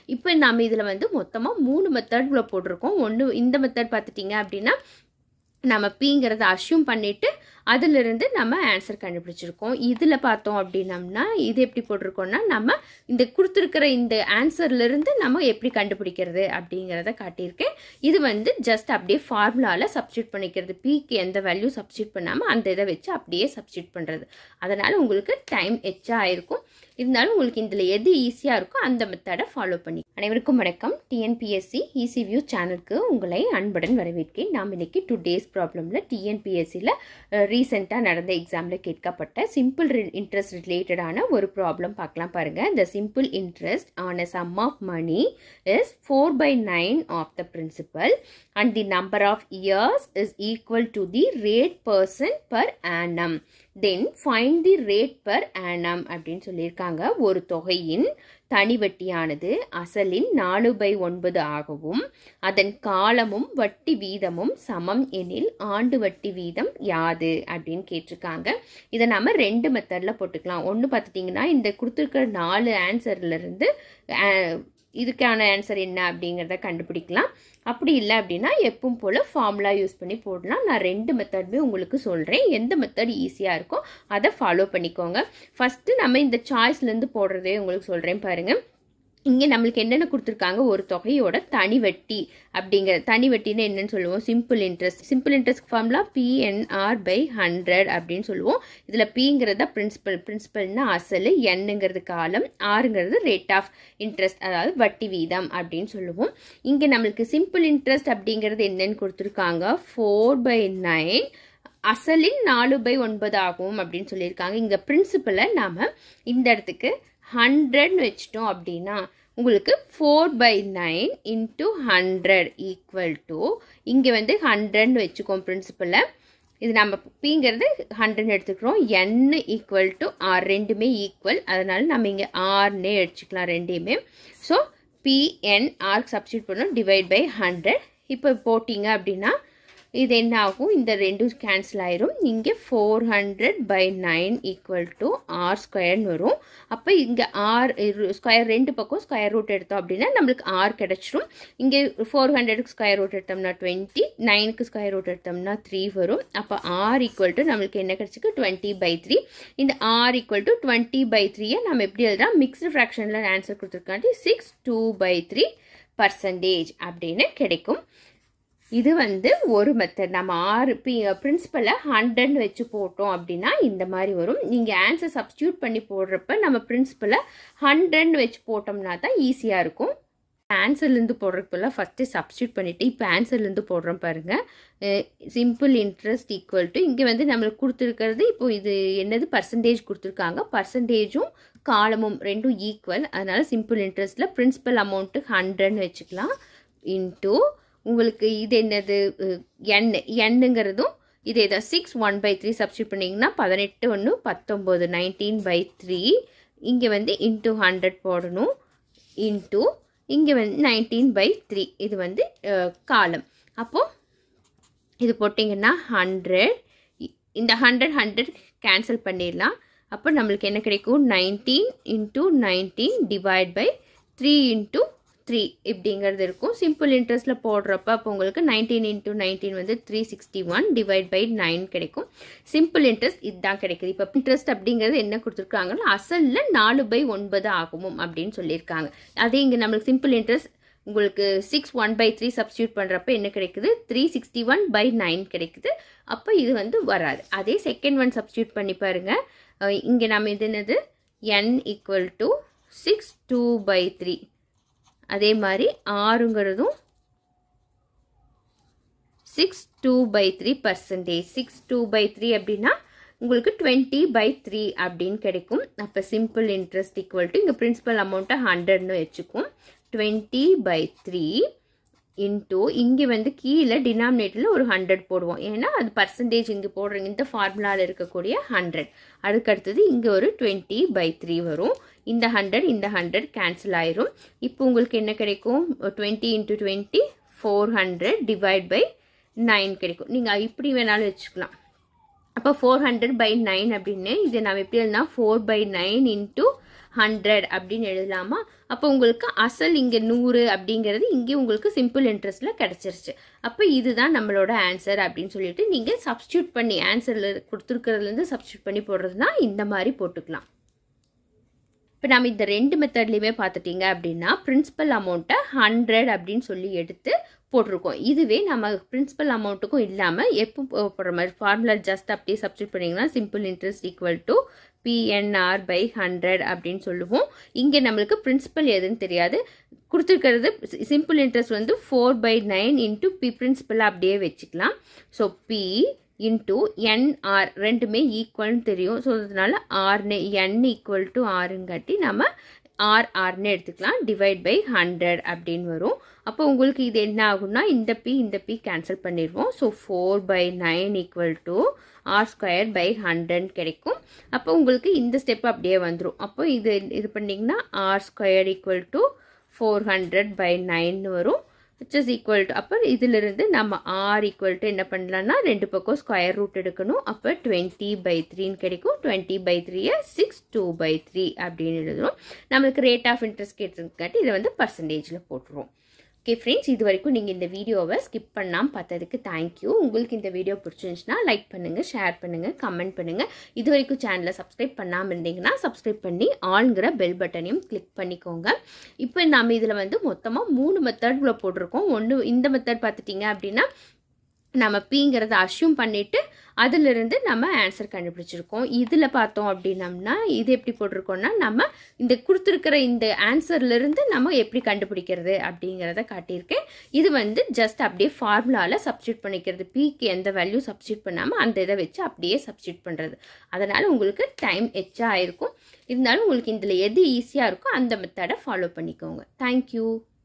இப்போ நம்ம இதில் வந்து மொத்தமாக மூணு மெத்தட்ல போட்டிருக்கோம் ஒன்று இந்த மெத்தட் பார்த்துட்டிங்க அப்படின்னா நம்ம பிங்கிறத அஷ்யூம் பண்ணிவிட்டு அதிலிருந்து நம்ம ஆன்சர் கண்டுபிடிச்சிருக்கோம் இதில் பார்த்தோம் அப்படின்னம்னா இது எப்படி போட்டிருக்கோம்னா நம்ம இந்த கொடுத்துருக்கிற இந்த ஆன்சர்லேருந்து நம்ம எப்படி கண்டுபிடிக்கிறது அப்படிங்கிறத காட்டியிருக்கேன் இது வந்து ஜஸ்ட் அப்படியே ஃபார்முலாவில் சப்ஸ்டியூட் பண்ணிக்கிறது பிக்கு எந்த வேல்யூ சப்ஸ்டியூட் பண்ணாமல் அந்த இதை வச்சு அப்படியே சப்ஸ்டியூட் பண்ணுறது அதனால் உங்களுக்கு டைம் எச்சா ஆயிருக்கும் இருந்தாலும் உங்களுக்கு இதில் எது ஈஸியாக இருக்கோ அந்த மெத்தடை ஃபாலோ பண்ணி அனைவருக்கும் வணக்கம் டிஎன்பிஎஸ்சி ஈசி வியூ சேனலுக்கு உங்களை அன்புடன் வரவேற்கிறேன் நாம் இன்னைக்கு டூ டேஸ் ப்ராப்ளமில் டிஎன்பிஎஸ்சியில் ரீசெண்டாக நடந்த எக்ஸாமில் கேட்கப்பட்ட சிம்பிள் இன்ட்ரெஸ்ட் ரிலேட்டடான ஒரு ப்ராப்ளம் பார்க்கலாம் பாருங்கள் the simple interest on a sum of money is 4 by 9 of the principal and the number of years is equal to the rate percent per annum then find the rate per annum அப்படின்னு சொல்லியிருக்காங்க ஒரு தொகையின் தனி வட்டியானது அசலின் நாலு by ஒன்பது ஆகவும் அதன் காலமும் வட்டி வீதமும் சமம் எனில் ஆண்டு வட்டி வீதம் யாது அப்படின்னு கேட்டிருக்காங்க இதை நம்ம ரெண்டு மெத்தடில் போட்டுக்கலாம் ஒன்று பார்த்துட்டிங்கன்னா இந்த கொடுத்துருக்கிற நாலு ஆன்சர்லேருந்து இதுக்கான ஆன்சர் என்ன அப்படிங்கிறத கண்டுபிடிக்கலாம் அப்படி இல்லை அப்படின்னா எப்பவும் போல் ஃபார்முலா யூஸ் பண்ணி போடலாம் நான் ரெண்டு மெத்தடுமே உங்களுக்கு சொல்கிறேன் எந்த மெத்தட் ஈஸியாக இருக்கோ அதை ஃபாலோ பண்ணிக்கோங்க ஃபஸ்ட்டு நம்ம இந்த சாய்ஸ்லேருந்து போடுறதே உங்களுக்கு சொல்கிறேன் பாருங்கள் இங்கே நம்மளுக்கு என்னென்ன கொடுத்துருக்காங்க ஒரு தொகையோட தனி வட்டி அப்படிங்கிற தனி வட்டின்னு என்னன்னு சொல்லுவோம் சிம்பிள் இன்ட்ரெஸ்ட் சிம்பிள் இன்ட்ரெஸ்ட் ஃபார்ம்லாம் பிஎன்ஆர் பை ஹண்ட்ரட் அப்படின்னு சொல்லுவோம் இதில் பிங்கிறத பிரின்சிபல் பிரின்சிபல்னா அசல் என்னங்கிறது காலம் ஆறுங்கிறது ரேட் ஆஃப் இன்ட்ரெஸ்ட் அதாவது வட்டி வீதம் அப்படின்னு சொல்லுவோம் இங்கே நம்மளுக்கு சிம்பிள் இன்ட்ரெஸ்ட் அப்படிங்கிறது என்னன்னு கொடுத்துருக்காங்க ஃபோர் பை நைன் அசலின் நாலு பை ஒன்பது ஆகும் அப்படின்னு சொல்லியிருக்காங்க இங்கே பிரின்சிபலை நாம் இந்த இடத்துக்கு ஹண்ட்ரட்னு வச்சிட்டோம் அப்படின்னா உங்களுக்கு four by nine into hundred equal to இங்கே வந்து ஹண்ட்ரட்னு வச்சுக்கோம் பிரின்சிபலை இது நம்ம பிங்கிறது ஹண்ட்ரட் எடுத்துக்கிறோம் என் ஈக்குவல் டு ஆர் ரெண்டுமே ஈக்குவல் அதனால நம்ம இங்கே ஆர்னே எடுத்துக்கலாம் ரெண்டையுமே ஸோ பிஎன் ஆர்க் சப்ஸ்டியூட் பண்ணோம் டிவைட் பை ஹண்ட்ரட் இப்போ போட்டிங்க அப்படின்னா இது என்ன ஆகும் இந்த ரெண்டும் கேன்சல் ஆயிரும் இங்கே four hundred by nine equal to R ஸ்கொயர்னு வரும் அப்போ இங்கே ஆர் ஸ்கொயர் ரெண்டு பக்கம் ஸ்கொயர் ரூட் எடுத்தோம் அப்படின்னா நம்மளுக்கு ஆர் கிடச்சிரும் இங்கே ஃபோர் ஹண்ட்ரடுக்கு ஸ்கொயர் ரூட் எடுத்தோம்னா டுவெண்ட்டி நைனுக்கு ஸ்கொயர் ரூட் எடுத்தோம்னா த்ரீ வரும் அப்போ ஆர் ஈக்குவல் டு நம்மளுக்கு என்ன கிடச்சிருக்கு டுவெண்ட்டி பை த்ரீ இந்த R equal to twenty by த்ரீயை நம்ம எப்படி எழுதலாம் மிக்ஸ்டு ஃப்ராக்ஷனில் ஆன்சர் கொடுத்துருக்காண்டி six two by three percentage அப்படின்னு கிடைக்கும் இது வந்து ஒரு மெத்தட் நம்ம ஆறு பி பிரின்சிபலை ஹண்ட்ரட்னு வச்சு போட்டோம் அப்படின்னா இந்த மாதிரி வரும் நீங்கள் ஆன்சர் சப்ஸ்டியூட் பண்ணி போடுறப்ப நம்ம பிரின்சிபலை ஹண்ட்ரட்னு வச்சு போட்டோம்னா தான் ஈஸியாக இருக்கும் ஆன்சர்லேருந்து போடுறதுக்குள்ள ஃபஸ்ட்டு சப்ஸ்டியூட் பண்ணிவிட்டு இப்போ ஆன்சர்லேருந்து போடுறோம் பாருங்கள் சிம்பிள் இன்ட்ரெஸ்ட் ஈக்குவல் டு இங்கே வந்து நம்மளுக்கு கொடுத்துருக்கிறது இப்போ இது என்னது பர்சன்டேஜ் கொடுத்துருக்காங்க பர்சன்டேஜும் காலமும் ரெண்டும் ஈக்குவல் அதனால் சிம்பிள் இன்ட்ரெஸ்ட்டில் பிரின்சிபல் அமௌண்ட்டு ஹண்ட்ரட்னு வச்சுக்கலாம் இன்ட்டு உங்களுக்கு இது என்னது என் எண்ணுங்கிறதும் இதே தான் six one by three substitute பண்ணிங்கன்னா பதினெட்டு ஒன்று பத்தொம்போது நைன்டீன் பை த்ரீ இங்கே வந்து இன்ட்டு ஹண்ட்ரட் போடணும் இன்ட்டு இங்கே வந்து நைன்டீன் பை த்ரீ இது வந்து காலம் அப்போது இது போட்டிங்கன்னா ஹண்ட்ரட் இந்த ஹண்ட்ரட் ஹண்ட்ரட் கேன்சல் பண்ணிடலாம் அப்போ நம்மளுக்கு என்ன கிடைக்கும் nineteen into nineteen divide by three into three இப்படிங்கிறது இருக்கும் சிம்பிள் இன்ட்ரெஸ்ட்டில் போடுறப்ப அப்போ உங்களுக்கு நைன்டீன் இன்ட்டு நைன்டீன் வந்து three sixty one divide by nine கிடைக்கும் சிம்பிள் இன்ட்ரெஸ்ட் இதுதான் கிடைக்குது இப்போ இன்ட்ரெஸ்ட் அப்படிங்கிறது என்ன கொடுத்துருக்காங்கன்னா அசலில் நாலு பை ஒன்பது ஆகும் அப்படின்னு சொல்லியிருக்காங்க அதே இங்கே நம்மளுக்கு சிம்பிள் இன்ட்ரெஸ்ட் உங்களுக்கு six one by three substitute பண்ணுறப்ப என்ன கிடைக்குது three sixty one by nine கிடைக்குது அப்போ இது வந்து வராது அதே செகண்ட் ஒன் சப்ஸ்டியூட் பண்ணி பாருங்கள் இங்கே நம்ம இது என்னது N equal to six two by three அதே மாதிரி ஆறுங்கிறதும் six two by three percentage six two by three அப்படின்னா உங்களுக்கு டுவெண்ட்டி பை த்ரீ அப்படின்னு கிடைக்கும் அப்போ சிம்பிள் இன்ட்ரெஸ்ட் ஈக்குவல் டு இங்கே பிரின்சிபல் அமௌண்ட்டை ஹண்ட்ரட்னு வச்சுக்கும் டுவெண்ட்டி பை த்ரீ இன்ட்டு இங்கே வந்து கீழே டினாமினேட்டரில் ஒரு ஹண்ட்ரட் போடுவோம் ஏன்னா அது பர்சன்டேஜ் இங்கே போடுறீங்க இந்த ஃபார்முலாவில் இருக்கக்கூடிய ஹண்ட்ரட் அதுக்கடுத்தது இங்கே ஒரு டுவெண்ட்டி பை த்ரீ வரும் இந்த ஹண்ட்ரட் இந்த ஹண்ட்ரட் கேன்சல் ஆயிரும் இப்போ உங்களுக்கு என்ன கிடைக்கும் twenty into twenty four hundred divide by nine கிடைக்கும் நீங்கள் இப்படி வேணாலும் வச்சுக்கலாம் அப்போ ஃபோர் ஹண்ட்ரட் பை நைன் அப்படின்னு இது நம்ம எப்படி எழுதுனா four by nine into hundred அப்படின்னு எழுதலாமா அப்போ உங்களுக்கு அசல் இங்கே நூறு அப்படிங்கிறது இங்கே உங்களுக்கு சிம்பிள் இன்ட்ரெஸ்ட்டில் கிடச்சிருச்சு அப்போ இதுதான் நம்மளோட ஆன்சர் அப்படின்னு சொல்லிட்டு நீங்கள் சப்ஸ்டியூட் பண்ணி ஆன்சரில் கொடுத்துருக்கிறதுலேருந்து சப்ஸ்டியூட் பண்ணி போடுறதுனா இந்த மாதிரி போட்டுக்கலாம் இப்போ நம்ம இந்த ரெண்டு மெத்தட்லேயுமே பார்த்துட்டிங்க அப்படின்னா பிரின்சிபல் அமௌண்ட்டை ஹண்ட்ரட் அப்படின்னு சொல்லி எடுத்து போட்டிருக்கோம் இதுவே நம்ம பிரின்சிபல் அமௌண்ட்டுக்கும் இல்லாமல் எப்போ போடுற மாதிரி ஃபார்முலா ஜஸ்ட் அப்படியே சப்ஸ்டியூட் பண்ணிங்கன்னா simple interest equal to PNR by hundred அப்படின்னு சொல்லுவோம் இங்கே நம்மளுக்கு பிரின்சிபல் எதுன்னு தெரியாது கொடுத்துருக்கிறது சிம்பிள் இன்ட்ரெஸ்ட் வந்து four by nine into P principal அப்படியே வச்சுக்கலாம் ஸோ பி இன்ட்டு என்ஆர் ரெண்டுமே ஈக்குவல்னு தெரியும் ஸோ அதனால ஆர்னு என் ஈக்குவல் டு ஆறுங்காட்டி நம்ம ஆர் ஆர்னு எடுத்துக்கலாம் டிவைட் பை ஹண்ட்ரட் அப்படின்னு வரும் அப்போ உங்களுக்கு இது என்ன ஆகும்னா இந்த பி இந்த பி கேன்சல் பண்ணிடுவோம் so four by nine equal to R square by hundred கிடைக்கும் அப்போ உங்களுக்கு இந்த ஸ்டெப் அப்படியே வந்துடும் அப்போ இது இது பண்ணிங்கன்னா R square equal to four hundred by nine வரும் விச் இஸ் ஈக்குவல் டு அப்போ இதிலிருந்து நம்ம ஆர் ஈக்குவல் டு என்ன பண்ணலாம்னா ரெண்டு பக்கம் ஸ்கொயர் ரூட் எடுக்கணும் அப்போ டுவெண்ட்டி பை த்ரீன்னு கிடைக்கும் டுவெண்ட்டி பை த்ரீயை சிக்ஸ் டூ பை த்ரீ அப்படின்னு எழுதுறோம் நம்மளுக்கு ரேட் ஆஃப் இன்ட்ரெஸ்ட் கேட்டதுக்காட்டி இதை வந்து பர்சன்டேஜில் போட்டுருவோம் ஓகே ஃப்ரெண்ட்ஸ் இது வரைக்கும் நீங்கள் இந்த வீடியோவை ஸ்கிப் பண்ணாமல் பார்த்ததுக்கு தேங்க்யூ உங்களுக்கு இந்த வீடியோ பிடிச்சிருந்துச்சுன்னா லைக் பண்ணுங்கள் ஷேர் பண்ணுங்கள் கமெண்ட் பண்ணுங்கள் இது வரைக்கும் சேனலை சப்ஸ்கிரைப் பண்ணாமல் இருந்தீங்கன்னா சப்ஸ்கிரைப் பண்ணி ஆன்கிற பெல் பட்டனையும் கிளிக் பண்ணிக்கோங்க இப்போ நம்ம இதில் வந்து மொத்தமாக மூணு மெத்தட்ல போட்டிருக்கோம் ஒன்று இந்த மெத்தட் பார்த்துட்டிங்க அப்படின்னா நம்ம பிங்கிறத அஷ்யூம் பண்ணிவிட்டு அதிலிருந்து நம்ம ஆன்சர் கண்டுபிடிச்சிருக்கோம் இதில் பார்த்தோம் அப்படின்னம்னா இது எப்படி போட்டிருக்கோம்னா நம்ம இந்த கொடுத்துருக்கிற இந்த ஆன்சர்லேருந்து நம்ம எப்படி கண்டுபிடிக்கிறது அப்படிங்கிறத காட்டியிருக்கேன் இது வந்து ஜஸ்ட் அப்படியே ஃபார்முலாவில் சப்ஸ்டியூட் பண்ணிக்கிறது பிக்கு எந்த வேல்யூ சப்ஸ்டியூட் பண்ணாமல் அந்த இதை வச்சு அப்படியே சப்ஸ்டியூட் பண்ணுறது அதனால் உங்களுக்கு டைம் எச்சா ஆயிருக்கும் இருந்தாலும் உங்களுக்கு இதில் எது ஈஸியாக இருக்கோ அந்த மெத்தடை ஃபாலோ பண்ணிக்கோங்க தேங்க்யூ